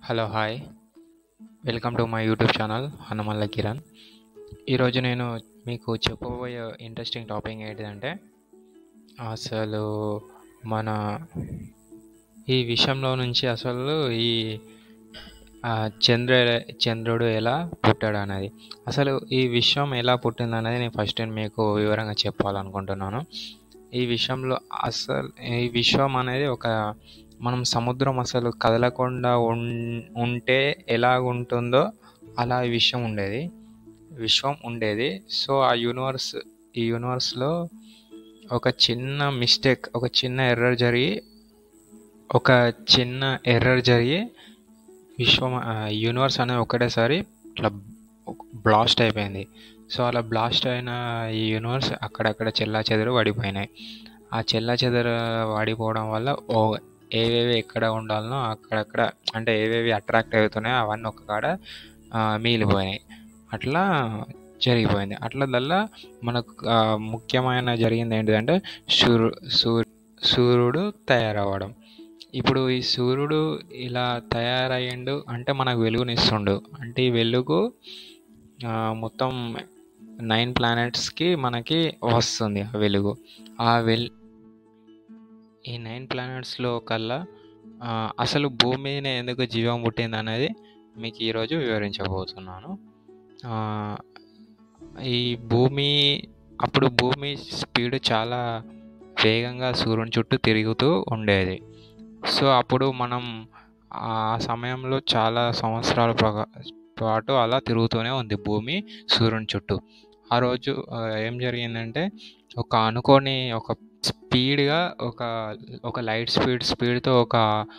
hello hi welcome to my YouTube channel Hanumalla Kiran ఈరోజు నేను మీకు చెప్పబోయే ఇంట్రెస్టింగ్ టాపిక్ ఏంటిదంటే అసలు మన ఈ విషయంలో నుంచి అసలు ఈ ఆ, చంద్ర చంద్రుడు ఎలా పుట్టాడు అనేది అసలు ఈ విశ్వం ఎలా పుట్టింది అనేది నేను ఫస్ట్ నేను మీకు వివరంగా చెప్పాలనుకుంటున్నాను ఈ విషయంలో అసలు ఈ విశ్వం అనేది ఒక మనం సముద్రం అసలు కదలకుండా ఉన్ ఉంటే ఎలా ఉంటుందో అలా ఈ విశ్వం ఉండేది విశ్వం ఉండేది సో ఆ యూనివర్స్ ఈ యూనివర్స్లో ఒక చిన్న మిస్టేక్ ఒక చిన్న ఎర్రర్ జరిగి ఒక చిన్న ఎర్రర్ జరిగి విశ్వం ఆ, యూనివర్స్ అనేది ఒకటేసారి ఇట్లా బ్లాస్ట్ అయిపోయింది సో అలా బ్లాస్ట్ అయిన ఈ యూనివర్స్ అక్కడక్కడ చెల్లా చెదరు పడిపోయినాయి ఆ చెల్లా చెదరు పడిపోవడం వల్ల ఓ ఏవేవి ఎక్కడ ఉండాలనో అక్కడక్కడ అంటే ఏవేవి అట్రాక్ట్ అవుతున్నాయో అవన్నీ ఒక కాడ ఆ, మిగిలిపోయినాయి అట్లా జరిగిపోయింది అట్లా దల్లా మనకు ఆ, ముఖ్యమైన జరిగింది ఏంటిదంటే సూర్యు సూర్యు సూర్యుడు తయారవ్వడం ఇప్పుడు ఈ సూర్యుడు ఇలా తయారయ్యిండు అంటే మనకు వెలుగునిస్తుండు అంటే ఈ వెలుగు ఆ, మొత్తం నైన్ ప్లానెట్స్కి మనకి వస్తుంది ఆ వెలుగు ఆ వెల్ ఈ నైన్ ప్లానెట్స్లో కల్లా ఆ, అసలు భూమి మీద ఎందుకు జీవం పుట్టింది అనేది మీకు ఈరోజు వివరించబోతున్నాను ఆ, ఈ భూమి అప్పుడు భూమి స్పీడ్ చాలా వేగంగా సూర్యుని చుట్టూ తిరుగుతూ ఉండేది సో అప్పుడు మనం ఆ సమయంలో చాలా సంవత్సరాల ప్రగా- పాటు అలా తిరుగుతూనే ఉంది భూమి సూర్యుని చుట్టూ ఆ రోజు ఆ, ఏం జరిగిందంటే ఒక అనుకోని ఒక స్పీడ్గా ఒక ఒక లైట్ స్పీడ్ స్పీడ్తో ఒక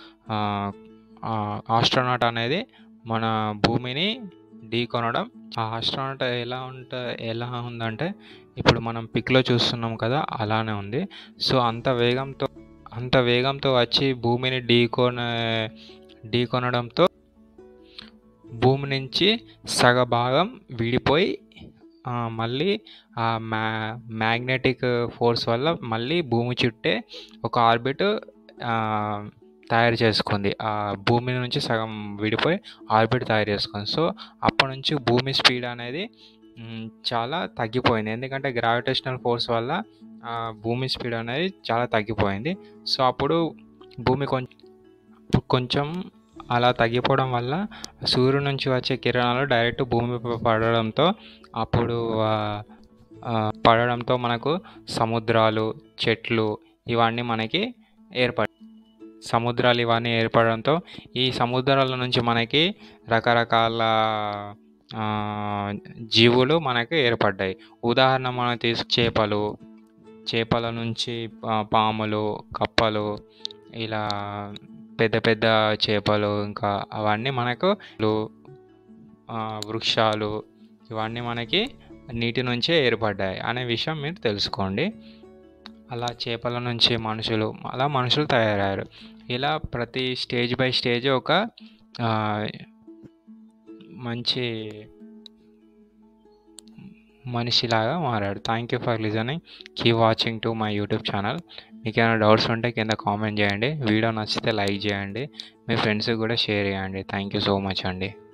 ఆస్ట్రోనాట్ అనేది మన భూమిని ఢీకొనడం ఆ ఆస్ట్రోనాట్ ఎలా ఉంట ఎలా ఉందంటే ఇప్పుడు మనం పిక్లో చూస్తున్నాం కదా అలానే ఉంది సో అంత వేగంతో అంత వేగంతో వచ్చి భూమిని ఢీకొన ఢీకొనడంతో భూమి నుంచి సగ భాగం విడిపోయి ఆ, మళ్ళీ ఆ మ్యా మ్యాగ్నెటిక్ ఫోర్స్ వల్ల మళ్ళీ భూమి చుట్టే ఒక ఆర్బిట్ తయారు చేసుకుంది ఆ భూమి నుంచి సగం విడిపోయి ఆర్బిట్ తయారు చేసుకుంది సో అప్పటి నుంచి భూమి స్పీడ్ అనేది మ్, చాలా తగ్గిపోయింది ఎందుకంటే గ్రావిటేషనల్ ఫోర్స్ వల్ల ఆ, భూమి స్పీడ్ అనేది చాలా తగ్గిపోయింది సో అప్పుడు భూమి కొంచెం కొంచెం అలా తగ్గిపోవడం వల్ల సూర్యుడి నుంచి వచ్చే కిరణాలు డైరెక్ట్ భూమిపై పడడంతో అప్పుడు ఆ, ఆ, పడడంతో మనకు సముద్రాలు చెట్లు ఇవన్నీ మనకి ఏర్పడ సముద్రాలు ఇవన్నీ ఏర్పడడంతో ఈ సముద్రాల నుంచి మనకి రకరకాల ఆ, జీవులు మనకి ఏర్పడ్డాయి ఉదాహరణ మనం తీసు చేపలు చేపల నుంచి పా- పాములు కప్పలు ఇలా పెద్ద పెద్ద చేపలు ఇంకా అవన్నీ మనకు లు- ఆ, వృక్షాలు ఇవన్నీ మనకి నీటి నుంచే ఏర్పడ్డాయి అనే విషయం మీరు తెలుసుకోండి అలా చేపల నుంచి మనుషులు అలా మనుషులు తయారయ్యారు ఇలా ప్రతి స్టేజ్ బై స్టేజ్ ఒక ఆ, మంచి మనిషిలాగా మారాడు థ్యాంక్ యూ ఫర్ లిజనింగ్ కీ watching to my YouTube channel మీకు ఏమైనా డౌట్స్ ఉంటే కింద కామెంట్ చేయండి వీడియో నచ్చితే లైక్ చేయండి మీ ఫ్రెండ్స్కి కూడా షేర్ చేయండి థ్యాంక్ యూ సో మచ్ అండి